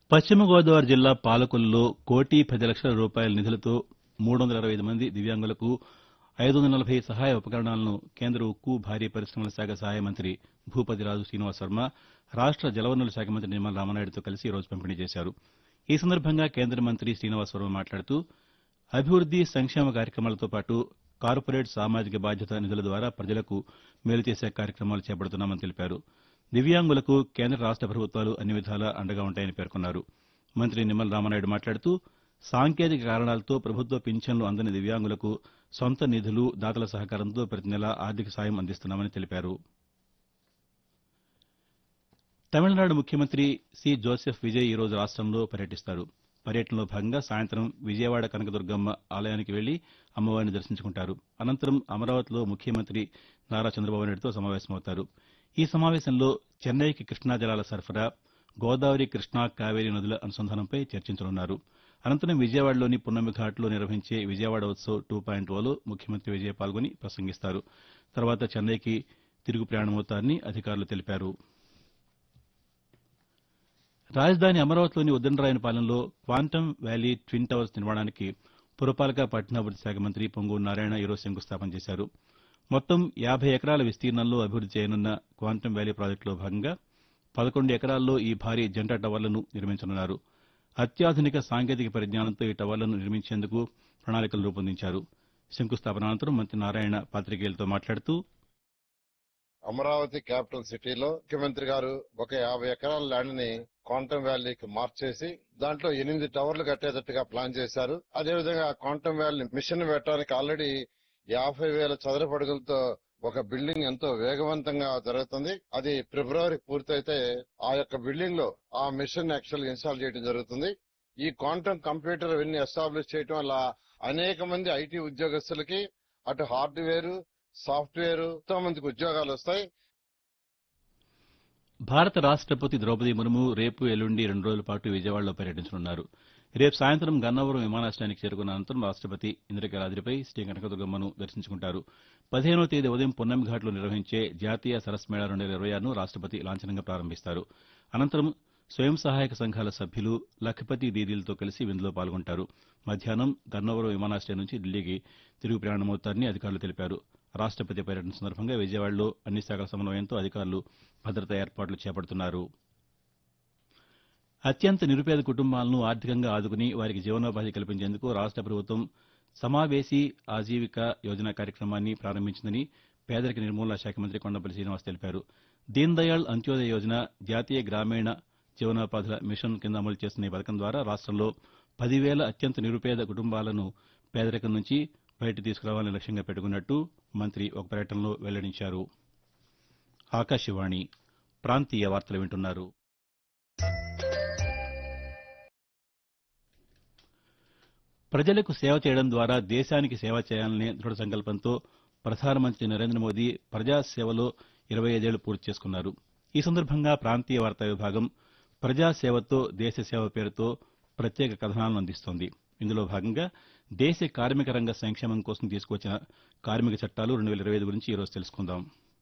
పశ్చిమ గోదావరి జిల్లా పాలకొల్లులో కోటి పది లక్షల రూపాయల నిధులతో మూడు వందల అరవై ఐదు మంది దివ్యాంగులకు ఐదు వందల నలభై సహాయ ఉపకరణాలను కేంద్ర ఉక్కు భారీ పరిశమల శాఖ సహాయ మంత్రి భూపతిరాజు శ్రీనివాస్ వర్మ రాష్ట జలవనరుల శాఖ మంత్రి నిమ్మల రామనాయుడుతో కలిసి ఈ రోజు పంపిణీ చేశారు ఈ సందర్భంగా కేంద్ర మంత్రి శ్రీనివాస్ వర్మ మాట్లాడుతూ అభివృద్ది సంక్షేమ కార్యక్రమాలతో పాటు కార్పొరేట్ సామాజిక బాధ్యత నిధుల ద్వారా ప్రజలకు మేలు చేసే కార్యక్రమాలు చేపడుతున్నామని తెలిపారు దివ్యాంగులకు కేంద్ర రాష్ట ప్రభుత్వాలు అన్ని విధాలా అండగా ఉంటాయని పేర్కొన్నారు మంత్రి నిమ్మల రామనాయుడు మాట్లాడుతూ సాంకేతిక కారణాలతో ప్రభుత్వ పింఛన్లు అందని దివ్యాంగులకు సొంత నిధులు దాతల సహకారంతో ప్రతి నెలా ఆర్థిక సాయం అందిస్తున్నామని తెలిపారు తమిళనాడు ముఖ్యమంత్రి సి జోసెఫ్ విజయ్ ఈరోజు రాష్టంలో పర్యటిస్తారు పర్యటనలో భాగంగా సాయంత్రం విజయవాడ కనకదుర్గమ్మ ఆలయానికి వెళ్లి అమ్మవారిని దర్శించుకుంటారు అనంతరం అమరావతిలో ముఖ్యమంత్రి నారా చంద్రబాబు నాయుడుతో సమావేశమవుతారు ఈ సమావేశంలో చెన్నైకి కృష్ణా జలాల సరఫరా గోదావరి కృష్ణా కావేరీ నదుల అనుసంధానంపై చర్చించనున్నారు అనంతరం విజయవాడలోని పున్నమి ఘాట్లో నిర్వహించే విజయవాడ ఉత్సవ్ టూ పాయింట్ ఓలో ముఖ్యమంత్రి విజయ్ పాల్గొని ప్రసంగిస్తారు తర్వాత చెన్నైకి తిరుగు ప్రయాణమవుతారని అధికారులు తెలిపారు రాజధాని అమరావతిలోని ఉద్దండరాయనపాలెంలో క్వాంటమ్ వ్యాలీ ట్విన్ టవర్స్ నిర్మాణానికి పురపాలక పట్టణాభివృద్ది శాఖ మంత్రి పొంగూరు నారాయణ ఈరోజు శంకుస్థాపన చేశారు మొత్తం యాభై ఎకరాల విస్తీర్ణంలో అభివృద్ది చేయనున్న క్వాంటమ్ వ్యాలీ ప్రాజెక్టులో భాగంగా పదకొండు ఎకరాల్లో ఈ భారీ జంట టవర్లను నిర్మించనున్నారు అత్యాధునిక సాంకేతిక పరిజ్ఞానంతో ఈ టవర్లను నిర్మించేందుకు ప్రణాళికలు రూపొందించారు శంకుస్థాపన అనంతరం మంత్రి నారాయణ పాతికేయులతో మాట్లాడుతూ అమరావతి క్యాపిటల్ సిటీలో ముఖ్యమంత్రి గారు ఒక యాభై ఎకరాల ల్యాండ్ ని క్వాంటమ్ వ్యాలీకి మార్చేసి దాంట్లో ఎనిమిది టవర్లు కట్టేటట్టుగా ప్లాన్ చేశారు అదేవిధంగా క్వాంటమ్ వ్యాలీ మిషన్ పెట్టడానికి ఆల్రెడీ యాభై వేల చదరపు అడుగులతో ఒక బిల్డింగ్ ఎంతో వేగవంతంగా జరుగుతుంది అది ఫిబ్రవరి పూర్తయితే ఆ యొక్క బిల్డింగ్ లో ఆ మిషన్ యాక్చువల్ ఇన్స్టాల్ చేయడం జరుగుతుంది ఈ క్వాంటమ్ కంప్యూటర్ ఇవన్నీ ఎస్టాబ్లిష్ చేయడం వల్ల అనేక మంది ఐటీ ఉద్యోగస్తులకి అటు హార్డ్వేర్ సాఫ్ట్వేర్ ఎంతో మందికి ఉద్యోగాలు వస్తాయి భారత రాష్టపతి ద్రౌపది ముర్ము రేపు ఎల్లుండి రెండు రోజుల పాటు విజయవాడలో పర్యటించనున్నారు రేపు సాయంత్రం గన్నవరం విమానాశ్రయానికి చేరుకున్న అనంతరం రాష్టపతి ఇంద్రకీలాద్రిపై శ్రీ కనకదుర్గమ్మను దర్శించుకుంటారు పదిహేనో తేదీ ఉదయం పున్నం ఘాట్లో నిర్వహించే జాతీయ సరస్ మేళా రెండు వేల ఇరవై ఆరును రాష్టపతి లాంఛనంగా ప్రారంభిస్తారు అనంతరం స్వయం సహాయక సంఘాల సభ్యులు లఖపతి దీదీలతో కలిసి విందులో పాల్గొంటారు మధ్యాహ్నం గన్నవరం విమానాశ్రయం నుంచి ఢిల్లీకి తిరుగు ప్రయాణమవుతారని అధికారులు తెలిపారు రాష్టపతి పర్యటన సందర్భంగా విజయవాడలో అన్ని శాఖల సమన్వయంతో అధికారులు భద్రతా ఏర్పాట్లు చేపడుతున్నారు అత్యంత నిరుపేద కుటుంబాలను ఆర్థికంగా ఆదుకుని వారికి జీవనోపాధి కల్పించేందుకు రాష్ట ప్రభుత్వం సమావేశీ ఆజీవిక యోజన కార్యక్రమాన్ని ప్రారంభించిందని పేదరిక నిర్మూలన శాఖ మంత్రి కొండపల్లి శ్రీనివాస్ తెలిపారు దీన్ దయాళ్ అంత్యోదయ యోజన జాతీయ గ్రామీణ జీవనోపాధుల మిషన్ కింద అమలు చేస్తున్న ఈ పథకం ద్వారా రాష్టంలో పదివేల అత్యంత నిరుపేద కుటుంబాలను పేదరికం నుంచి బయట తీసుకురావాలని లక్ష్యంగా పెట్టుకున్నట్టు మంత్రి ఒక పర్యటనలో వెల్లడించారు ఆకాశవాణి ప్రాంతీయ వార్తలు వింటున్నారు ప్రజలకు సేవ చేయడం ద్వారా దేశానికి సేవ చేయాలనే దృఢ సంకల్పంతో ప్రధానమంత్రి నరేంద్ర మోదీ ప్రజాసేవలో ఇరవై ఐదేళ్లు పూర్తి చేసుకున్నారు ఈ సందర్భంగా ప్రాంతీయ వార్తా విభాగం ప్రజాసేవతో దేశసేవ పేరుతో ప్రత్యేక కథనాలను అందిస్తోంది ఇందులో భాగంగా దేశ కార్మిక రంగ సంక్షేమం కోసం తీసుకొచ్చిన కార్మిక చట్టాలు రెండు వేల ఇరవై ఐదు గురించి ఈరోజు తెలుసుకుందాం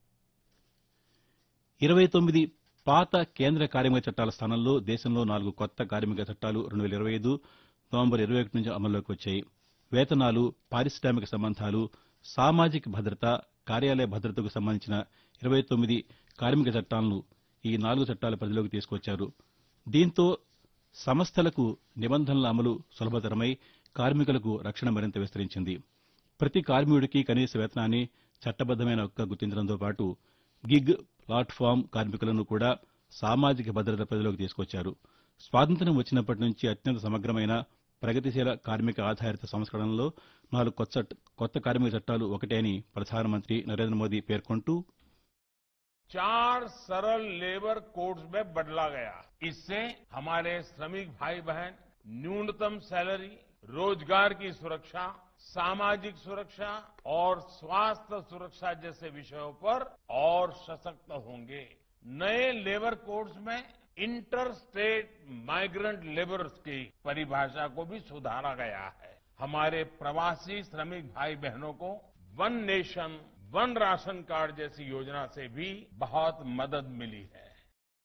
ఇరవై తొమ్మిది పాత కేంద్ర కార్మిక చట్టాల స్థానంలో దేశంలో నాలుగు కొత్త కార్మిక చట్టాలు రెండు వేల ఇరవై ఐదు నవంబర్ ఇరవై ఒకటి నుంచి అమల్లోకి వచ్చాయి వేతనాలు పారిశ్రామిక సంబంధాలు సామాజిక భద్రత కార్యాలయ భద్రతకు సంబంధించిన ఇరవై తొమ్మిది కార్మిక చట్టాలను ఈ నాలుగు చట్టాల పరిధిలోకి తీసుకొచ్చారు దీంతో సంస్థలకు నిబంధనల అమలు సులభతరమై కార్మికులకు రక్షణ మరింత విస్తరించింది ప్రతి కార్మికుడికి కనీస వేతనాన్ని చట్టబద్దమైన హక్కుగా గుర్తించడంతో పాటు గిగ్ ప్లాట్ఫామ్ కార్మికులను కూడా సామాజిక భద్రత పరిధిలోకి తీసుకొచ్చారు స్వాతంత్ర్యం వచ్చినప్పటి నుంచి అత్యంత సమగ్రమైన ప్రగతిశీల కార్మిక ఆధారిత సంస్కరణలో నాలుగు కొత్త కొత్త కార్మిక చట్టాలు ఒకటే అని ప్రధానమంత్రి నరేంద్ర మోదీ పేర్కొంటూ चार सरल लेबर कोड्स में बदला गया इससे हमारे श्रमिक भाई बहन न्यूनतम सैलरी रोजगार की सुरक्षा सामाजिक सुरक्षा और स्वास्थ्य सुरक्षा जैसे विषयों पर और सशक्त होंगे नए लेबर कोड्स में इंटर स्टेट माइग्रेंट लेबर्स की परिभाषा को भी सुधारा गया है हमारे प्रवासी श्रमिक भाई बहनों को one nation one ration card जैसी योजना से भी बहुत मदद मिली है